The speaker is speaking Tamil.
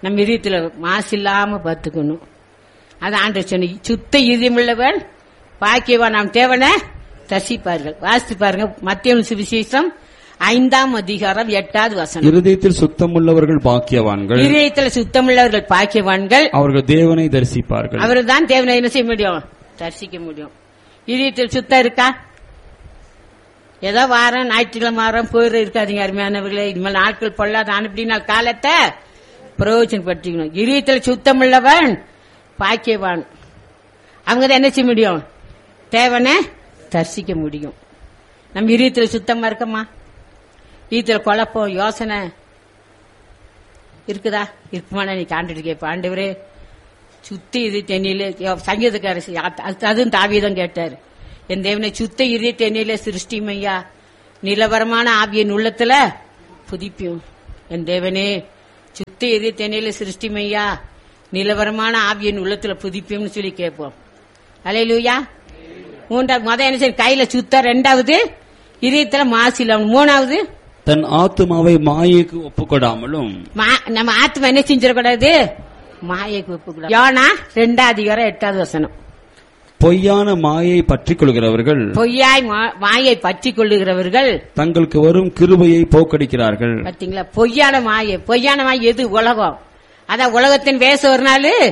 நம்ம இதயத்துல மாசு இல்லாம பார்த்துக்கணும் அது ஆண்டு சொன்ன சுத்த இதயமுள்ளவன் பாக்கியவான் நாம் தேவனை தரிசிப்பார்கள் வாசித்து பாருங்க மத்திய சுவிசேஷம் ஐந்தாம் அதிகாரம் எட்டாவது வசனம் இருதயத்தில் சுத்தமுள்ளவர்கள் பாக்கியவான்கள் இதயத்துல சுத்தமுள்ளவர்கள் பாக்கியவான்கள் அவர்கள் தேவனை தரிசிப்பார்கள் அவரு தான் தேவனை என்ன செய்ய முடியும் தரிசிக்க முடியும் இதயத்தில் சுத்தம் இருக்கா ஏதோ வாரம் ஞாயிற்றுக்கிழமை வாரம் போயிட இருக்காதீங்க அருமையானவர்களே இனிமேல் நாட்கள் பொல்லாத அனுப்பினா காலத்தை பிரயோஜனப்படுத்திக்கணும் இதயத்தில் சுத்தமுள்ளவன் பாக்கியவான் அவங்க தான் என்ன செய்ய முடியும் தேவனை தரிசிக்க முடியும் நம்ம இதயத்தில் சுத்தமா இருக்கமா இதயத்துல குழப்பம் யோசனை இருக்குதா இருக்குமானா நீ காண்டுட்டு கேட்ப ஆண்டவரே சுத்தி இது தென்னில சங்கீதக்கார அதுவும் தாவியதான் கேட்டாரு என் தேவனை சுத்த இறுதி தென்னில சிருஷ்டிமையா நிலவரமான ஆவியின் உள்ளத்துல புதிப்பியும் என் தேவனே சுத்த இறுதி தென்னில சிருஷ்டிமையா நிலவரமான ஆவியின் உள்ளத்துல புதிப்பியும்னு சொல்லி கேட்போம் அலையிலூயா மூன்றாவது முத என்ன சரி கையில சுத்த ரெண்டாவது இதயத்துல மாசில மூணாவது தன் ஆத்துமாவை மாயைக்கு ஒப்புக்கொடாமலும் மா- நம்ம ஆத்மா என்ன செஞ்சிடக்கூடாது மாயைக்கு ஒப்புக்கூடாது யோனா ரெண்டாவது அதிகாரம் எட்டாவது வசனம் பொய்யான மாயை பற்றிக் கொள்கிறவர்கள் பொய்யாய் மா- மாயை பற்றி கொள்ளுகிறவர்கள் தங்களுக்கு வரும் கிருபையை போக்கடிக்கிறார்கள் பாத்தீங்களா பொய்யான மாயை பொய்யான மாயை எது உலகம் அதான் உலகத்தின் வேசம் ஒரு நாள்